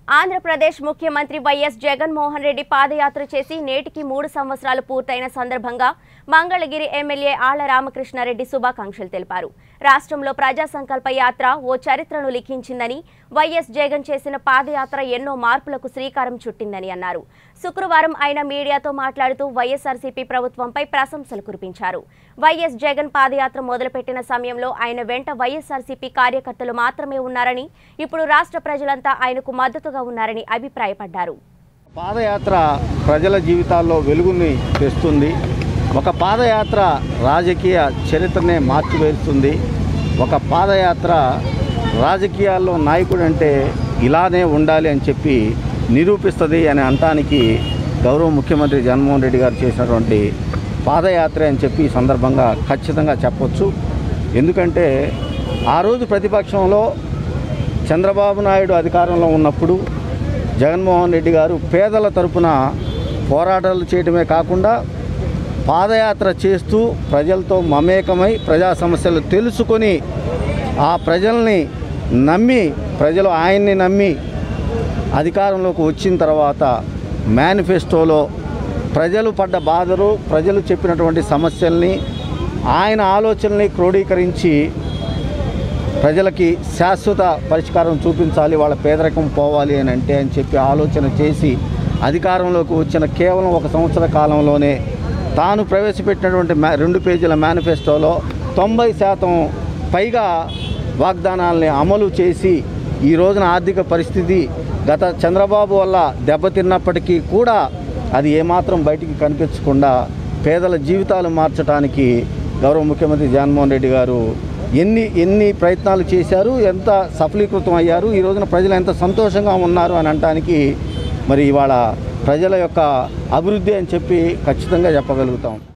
ఆంధ్రప్రదేశ్ ముఖ్యమంత్రి వైఎస్ జగన్మోహన్ రెడ్డి పాదయాత్ర చేసి నేటికి మూడు సంవత్సరాలు పూర్తయిన సందర్భంగా మంగళగిరి ఎమ్మెల్యే ఆళ్ల రామకృష్ణారెడ్డి శుభాకాంక్షలు తెలిపారు రాష్ట్రంలో ప్రజా సంకల్ప యాత్ర ఓ చరిత్రను లిఖించిందని వైఎస్ జగన్ చేసిన పాదయాత్ర ఎన్నో మార్పులకు శ్రీకారం చుట్టిందని అన్నారు శుక్రవారం ఆయన మీడియాతో మాట్లాడుతూ వైఎస్ఆర్సీపీ ప్రభుత్వంపై ప్రశంసలు కురిపించారు వైఎస్ జగన్ పాదయాత్ర మొదలుపెట్టిన సమయంలో ఆయన వెంట వైఎస్ఆర్సీపీ కార్యకర్తలు మాత్రమే ఉన్నారని ఇప్పుడు రాష్ట్ర ప్రజలంతా ఆయనకు మద్దతుగా ఉన్నారని అభిప్రాయపడ్డారు పాదయాత్ర ప్రజల జీవితాల్లో వెలుగుని తెస్తుంది ఒక పాదయాత్ర రాజకీయ చరిత్రనే మార్చివేస్తుంది ఒక పాదయాత్ర రాజకీయాల్లో నాయకుడు అంటే ఇలానే ఉండాలి అని చెప్పి నిరూపిస్తుంది అని అనటానికి గౌరవ ముఖ్యమంత్రి జగన్మోహన్ రెడ్డి గారు చేసినటువంటి పాదయాత్ర అని చెప్పి ఈ సందర్భంగా ఖచ్చితంగా చెప్పొచ్చు ఎందుకంటే ఆ రోజు ప్రతిపక్షంలో చంద్రబాబు నాయుడు అధికారంలో ఉన్నప్పుడు జగన్మోహన్ రెడ్డి గారు పేదల తరపున పోరాటాలు చేయడమే కాకుండా పాదయాత్ర చేస్తూ ప్రజలతో మమేకమై ప్రజా సమస్యలు తెలుసుకొని ఆ ప్రజల్ని నమ్మి ప్రజలు ఆయన్ని నమ్మి అధికారంలోకి వచ్చిన తర్వాత మేనిఫెస్టోలో ప్రజలు పడ్డ బాధలు ప్రజలు చెప్పినటువంటి సమస్యల్ని ఆయన ఆలోచనల్ని క్రోడీకరించి ప్రజలకి శాశ్వత పరిష్కారం చూపించాలి వాళ్ళ పేదరికం పోవాలి అని అంటే అని చెప్పి ఆలోచన చేసి అధికారంలోకి వచ్చిన కేవలం ఒక సంవత్సర కాలంలోనే తాను ప్రవేశపెట్టినటువంటి మే రెండు పేజీల మేనిఫెస్టోలో తొంభై శాతం పైగా వాగ్దానాల్ని అమలు చేసి ఈ రోజున ఆర్థిక పరిస్థితి గత చంద్రబాబు వల్ల దెబ్బతిన్నప్పటికీ కూడా అది ఏమాత్రం బయటికి కనిపించకుండా పేదల జీవితాలు మార్చడానికి గౌరవ ముఖ్యమంత్రి జగన్మోహన్ రెడ్డి గారు ఎన్ని ఎన్ని ప్రయత్నాలు చేశారు ఎంత సఫలీకృతం అయ్యారు ఈ రోజున ప్రజలు ఎంత సంతోషంగా ఉన్నారు అని అనటానికి మరి ఇవాళ ప్రజల యొక్క అభివృద్ధి అని చెప్పి ఖచ్చితంగా చెప్పగలుగుతాం